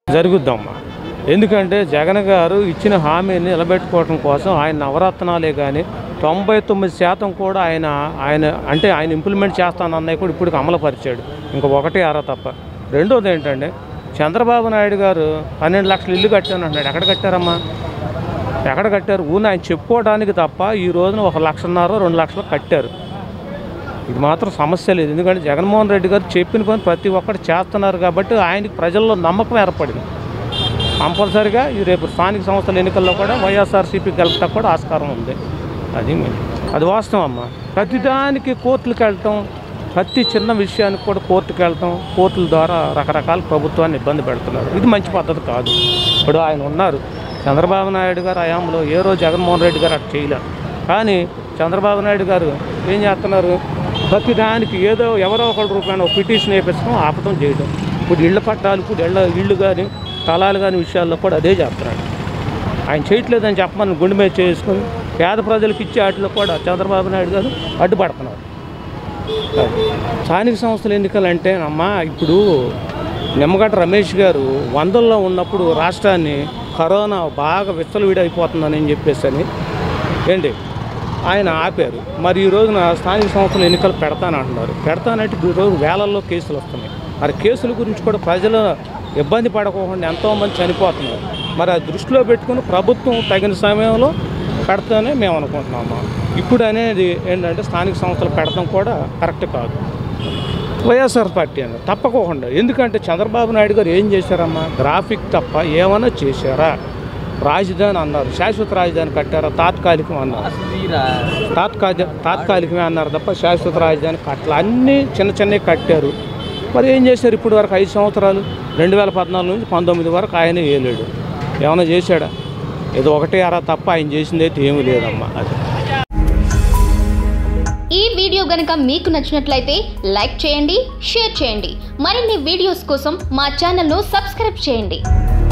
జరుగుద్దమ్మా ఎందుకంటే జగన్ గారు ఇచ్చిన హామీని నిలబెట్టుకోవడం కోసం ఆయన నవరత్నాలే కానీ తొంభై తొమ్మిది శాతం కూడా ఆయన ఆయన అంటే ఆయన ఇంప్లిమెంట్ చేస్తానన్నవి కూడా ఇప్పుడు అమలుపరిచాడు ఇంకా ఒకటి అర తప్ప రెండోది ఏంటంటే చంద్రబాబు నాయుడు గారు పన్నెండు లక్షలు ఇల్లు కట్టాను అంటున్నాడు ఎక్కడ కట్టారమ్మా ఎక్కడ కట్టారు ఊరిని ఆయన చెప్పుకోవడానికి తప్ప ఈ రోజున ఒక లక్షన్నర రెండు లక్షలు కట్టారు ఇది మాత్రం సమస్య లేదు ఎందుకంటే జగన్మోహన్ రెడ్డి గారు చెప్పిన పని ప్రతి ఒక్కటి చేస్తున్నారు కాబట్టి ఆయనకి ప్రజల్లో నమ్మకం ఏర్పడింది కంపల్సరిగా ఈ రేపు స్థానిక సంస్థల ఎన్నికల్లో కూడా వైఎస్ఆర్సీపీ గెలపటకు కూడా ఆస్కారం ఉంది అది మెయిన్. అది వాస్తవం అమ్మ ప్రతిదానికి కోర్టులకు వెళ్ళటం ప్రతి చిన్న విషయానికి కూడా కోర్టుకు వెళ్ళటం కోర్టుల ద్వారా రకరకాల ప్రభుత్వాన్ని ఇబ్బంది పెడుతున్నారు ఇది మంచి పద్ధతి కాదు ఇప్పుడు ఆయన ఉన్నారు చంద్రబాబు నాయుడు గారు హయాంలో ఏ రోజు జగన్మోహన్ రెడ్డి గారు అటు చేయలేరు కానీ చంద్రబాబు నాయుడు గారు ఏం చేస్తున్నారు ప్రతి దానికి ఏదో ఎవరో ఒకళ్ళ రూపాయన ఒక పిటిషన్ వేపించడం ఆపటం చేయడం ఇప్పుడు ఇళ్ళ పట్టాలు ఇప్పుడు ఇళ్ళ ఇళ్ళు కానీ స్థలాలు కానీ విషయాల్లో కూడా అదే చేస్తున్నాడు ఆయన చేయట్లేదని చెప్పమని గుండె మీద చేసుకుని పేద ప్రజలకు ఇచ్చే వాటిలో కూడా చంద్రబాబు నాయుడు గారు అడ్డుపడుతున్నారు అది. స్థానిక సంస్థల ఎన్నికలు అంటే అమ్మా ఇప్పుడు నిమ్మగడ్డ రమేష్ గారు వందల్లో ఉన్నప్పుడు రాష్ట్రాన్ని కరోనా బాగా విచ్చలవిడైపోతుందని చెప్పేసి అని ఏంటి ఆయన ఆపారు మరి ఈ రోజున స్థానిక సంస్థల ఎన్నికలు పెడతానంటున్నారు పెడతానంటే ఈ రోజు వేలల్లో కేసులు వస్తున్నాయి మరి కేసుల గురించి కూడా ప్రజలు ఇబ్బంది పడకోకుండా ఎంతోమంది చనిపోతున్నారు మరి ఆ దృష్టిలో పెట్టుకుని ప్రభుత్వం తగిన సమయంలో పెడతానే మేము అనుకుంటున్నాము ఇప్పుడు అనేది ఏంటంటే స్థానిక సంస్థలు పెడతాం కూడా కరెక్ట్ కాదు వైఎస్ఆర్ పార్టీ అని తప్పకోకుండా ఎందుకంటే చంద్రబాబు నాయుడు గారు ఏం చేశారమ్మా గ్రాఫిక్ తప్ప ఏమన్నా చేశారా రాజధాని అన్నారు శాశ్వత రాజధాని కట్టారా తాత్కాలికం అన్నారు తాత్కాలిక తాత్కాలికమే అన్నారు తప్ప శాశ్వత రాజధాని కట్టలు అన్నీ చిన్న చిన్నవి కట్టారు మరి ఏం చేశారు ఇప్పుడు వరకు ఐదు సంవత్సరాలు రెండు వేల పద్నాలుగు నుంచి పంతొమ్మిది వరకు ఆయన ఏలేడు ఏమైనా చేశాడా ఏదో ఒకటే అరా తప్ప ఆయన చేసింది అయితే ఏమీ లేదమ్మా అది ఈ వీడియో గనక మీకు నచ్చినట్లయితే లైక్ చేయండి షేర్ చేయండి మరిన్ని వీడియోస్ కోసం మా ఛానల్ను సబ్స్క్రైబ్ చేయండి